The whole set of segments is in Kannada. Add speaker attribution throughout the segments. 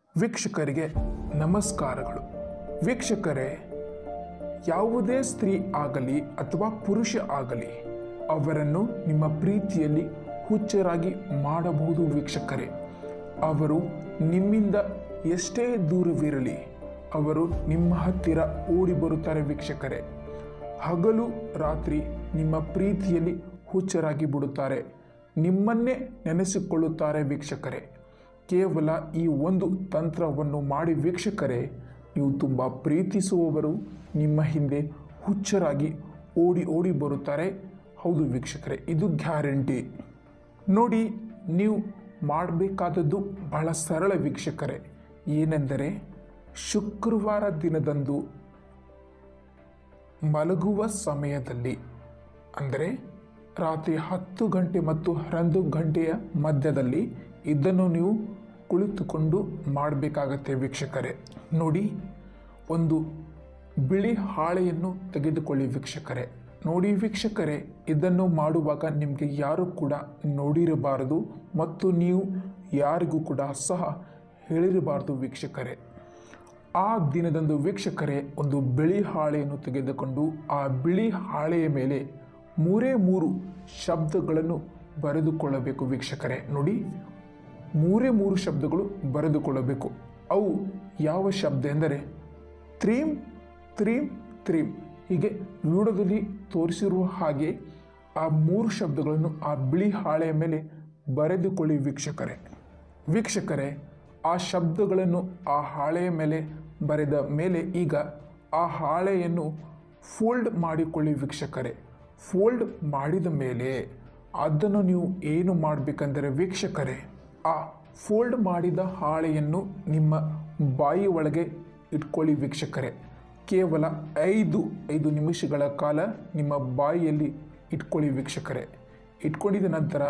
Speaker 1: ವೀಕ್ಷಕರಿಗೆ ನಮಸ್ಕಾರಗಳು ವೀಕ್ಷಕರೇ ಯಾವುದೇ ಸ್ತ್ರೀ ಆಗಲಿ ಅಥವಾ ಪುರುಷ ಆಗಲಿ ಅವರನ್ನು ನಿಮ್ಮ ಪ್ರೀತಿಯಲ್ಲಿ ಹುಚ್ಚರಾಗಿ ಮಾಡಬಹುದು ವೀಕ್ಷಕರೇ ಅವರು ನಿಮ್ಮಿಂದ ಎಷ್ಟೇ ದೂರವಿರಲಿ ಅವರು ನಿಮ್ಮ ಹತ್ತಿರ ಓಡಿ ಬರುತ್ತಾರೆ ವೀಕ್ಷಕರೇ ಹಗಲು ರಾತ್ರಿ ನಿಮ್ಮ ಪ್ರೀತಿಯಲ್ಲಿ ಹುಚ್ಚರಾಗಿ ಬಿಡುತ್ತಾರೆ ನಿಮ್ಮನ್ನೇ ನೆನೆಸಿಕೊಳ್ಳುತ್ತಾರೆ ವೀಕ್ಷಕರೇ ಕೇವಲ ಈ ಒಂದು ತಂತ್ರವನ್ನು ಮಾಡಿ ವೀಕ್ಷಕರೇ ನೀವು ತುಂಬ ಪ್ರೀತಿಸುವವರು ನಿಮ್ಮ ಹಿಂದೆ ಹುಚ್ಚರಾಗಿ ಓಡಿ ಓಡಿ ಬರುತ್ತಾರೆ ಹೌದು ವೀಕ್ಷಕರೇ ಇದು ಗ್ಯಾರಂಟಿ ನೋಡಿ ನೀವು ಮಾಡಬೇಕಾದದ್ದು ಬಹಳ ಸರಳ ವೀಕ್ಷಕರೇ ಏನೆಂದರೆ ಶುಕ್ರವಾರ ದಿನದಂದು ಮಲಗುವ ಸಮಯದಲ್ಲಿ ಅಂದರೆ ರಾತ್ರಿ ಹತ್ತು ಗಂಟೆ ಮತ್ತು ಹನ್ನೊಂದು ಗಂಟೆಯ ಮಧ್ಯದಲ್ಲಿ ಇದನ್ನು ನೀವು ಕುಳಿತುಕೊಂಡು ಮಾಡಬೇಕಾಗತ್ತೆ ವೀಕ್ಷಕರೇ ನೋಡಿ ಒಂದು ಬಿಳಿ ಹಾಳೆಯನ್ನು ತೆಗೆದುಕೊಳ್ಳಿ ವೀಕ್ಷಕರೇ ನೋಡಿ ವೀಕ್ಷಕರೇ ಇದನ್ನು ಮಾಡುವಾಗ ನಿಮಗೆ ಯಾರು ಕೂಡ ನೋಡಿರಬಾರದು ಮತ್ತು ನೀವು ಯಾರಿಗೂ ಕೂಡ ಸಹ ಹೇಳಿರಬಾರದು ವೀಕ್ಷಕರೇ ಆ ದಿನದಂದು ವೀಕ್ಷಕರೇ ಒಂದು ಬಿಳಿ ಹಾಳೆಯನ್ನು ತೆಗೆದುಕೊಂಡು ಆ ಬಿಳಿ ಹಾಳೆಯ ಮೇಲೆ ಮೂರೇ ಮೂರು ಶಬ್ದಗಳನ್ನು ಬರೆದುಕೊಳ್ಳಬೇಕು ವೀಕ್ಷಕರೇ ನೋಡಿ ಮೂರೇ ಮೂರು ಶಬ್ದಗಳು ಬರೆದುಕೊಳ್ಳಬೇಕು ಅವು ಯಾವ ಶಬ್ದ ಎಂದರೆ ತ್ರೀಂ ತ್ರೀಂ ತ್ರೀಂ ಹೀಗೆ ವಿಡಿಯೋದಲ್ಲಿ ತೋರಿಸಿರುವ ಹಾಗೆ ಆ ಮೂರು ಶಬ್ದಗಳನ್ನು ಆ ಬಿಳಿ ಹಾಳೆಯ ಮೇಲೆ ಬರೆದುಕೊಳ್ಳಿ ವೀಕ್ಷಕರೇ ವೀಕ್ಷಕರೇ ಆ ಶಬ್ದಗಳನ್ನು ಆ ಹಾಳೆಯ ಮೇಲೆ ಬರೆದ ಮೇಲೆ ಈಗ ಆ ಹಾಳೆಯನ್ನು ಫೋಲ್ಡ್ ಮಾಡಿಕೊಳ್ಳಿ ವೀಕ್ಷಕರೇ ಫೋಲ್ಡ್ ಮಾಡಿದ ಮೇಲೆ ಅದನ್ನು ನೀವು ಏನು ಮಾಡಬೇಕಂದರೆ ವೀಕ್ಷಕರೇ ಆ ಫೋಲ್ಡ್ ಮಾಡಿದ ಹಾಳೆಯನ್ನು ನಿಮ್ಮ ಬಾಯಿ ಒಳಗೆ ಇಟ್ಕೊಳ್ಳಿ ವೀಕ್ಷಕರೇ ಕೇವಲ ಐದು ಐದು ನಿಮಿಷಗಳ ಕಾಲ ನಿಮ್ಮ ಬಾಯಿಯಲ್ಲಿ ಇಟ್ಕೊಳ್ಳಿ ವೀಕ್ಷಕರೇ ಇಟ್ಕೊಂಡಿದ ನಂತರ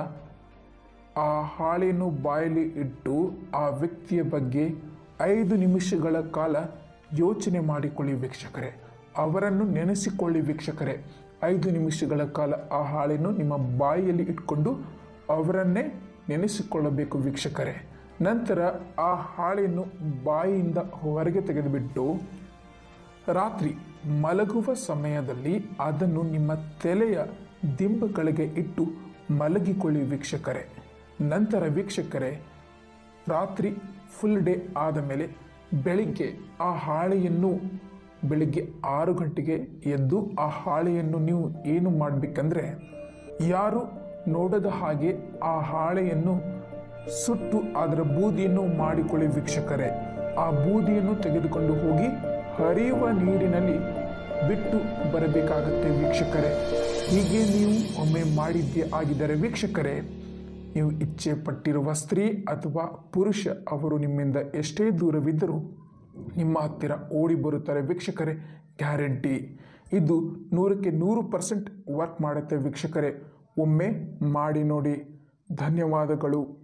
Speaker 1: ಆ ಹಾಳೆಯನ್ನು ಬಾಯಲ್ಲಿ ಇಟ್ಟು ಆ ವ್ಯಕ್ತಿಯ ಬಗ್ಗೆ ಐದು ನಿಮಿಷಗಳ ಕಾಲ ಯೋಚನೆ ಮಾಡಿಕೊಳ್ಳಿ ವೀಕ್ಷಕರೇ ಅವರನ್ನು ನೆನೆಸಿಕೊಳ್ಳಿ ವೀಕ್ಷಕರೇ ಐದು ನಿಮಿಷಗಳ ಕಾಲ ಆ ಹಾಳೆಯನ್ನು ನಿಮ್ಮ ಬಾಯಿಯಲ್ಲಿ ಇಟ್ಕೊಂಡು ಅವರನ್ನೇ ನೆನೆಸಿಕೊಳ್ಳಬೇಕು ವೀಕ್ಷಕರೇ ನಂತರ ಆ ಹಾಳೆಯನ್ನು ಬಾಯಿಯಿಂದ ಹೊರಗೆ ತೆಗೆದುಬಿಟ್ಟು ರಾತ್ರಿ ಮಲಗುವ ಸಮಯದಲ್ಲಿ ಅದನ್ನು ನಿಮ್ಮ ತಲೆಯ ದಿಂಬಗಳಿಗೆ ಇಟ್ಟು ಮಲಗಿಕೊಳ್ಳಿ ವೀಕ್ಷಕರೇ ನಂತರ ವೀಕ್ಷಕರೇ ರಾತ್ರಿ ಫುಲ್ ಡೇ ಆದ ಮೇಲೆ ಬೆಳಿಗ್ಗೆ ಆ ಹಾಳೆಯನ್ನು ಬೆಳಿಗ್ಗೆ ಆರು ಗಂಟೆಗೆ ಎದ್ದು ಆ ಹಾಳೆಯನ್ನು ನೀವು ಏನು ಮಾಡಬೇಕಂದ್ರೆ ಯಾರು ನೋಡದ ಹಾಗೆ ಆ ಹಾಳೆಯನ್ನು ಸುಟ್ಟು ಅದರ ಬೂದಿಯನ್ನು ಮಾಡಿಕೊಳ್ಳಿ ವೀಕ್ಷಕರೇ ಆ ಬೂದಿಯನ್ನು ತೆಗೆದುಕೊಂಡು ಹೋಗಿ ಹರಿಯುವ ನೀರಿನಲ್ಲಿ ಬಿಟ್ಟು ಬರಬೇಕಾಗತ್ತೆ ವೀಕ್ಷಕರೇ ಹೀಗೆ ನೀವು ಒಮ್ಮೆ ಮಾಡಿದ್ದೇ ಆಗಿದ್ದರೆ ವೀಕ್ಷಕರೇ ನೀವು ಇಚ್ಛೆ ಪಟ್ಟಿರುವ ಸ್ತ್ರೀ ಅಥವಾ ಪುರುಷ ಅವರು ನಿಮ್ಮಿಂದ ಎಷ್ಟೇ ದೂರವಿದ್ದರೂ ನಿಮ್ಮ ಹತ್ತಿರ ಓಡಿ ಬರುತ್ತಾರೆ ವೀಕ್ಷಕರೇ ಗ್ಯಾರಂಟಿ ಇದು ನೂರಕ್ಕೆ ನೂರು ಪರ್ಸೆಂಟ್ ವರ್ಕ್ ಮಾಡುತ್ತೆ ವೀಕ್ಷಕರೇ ಒಮ್ಮೆ ಮಾಡಿ ನೋಡಿ ಧನ್ಯವಾದಗಳು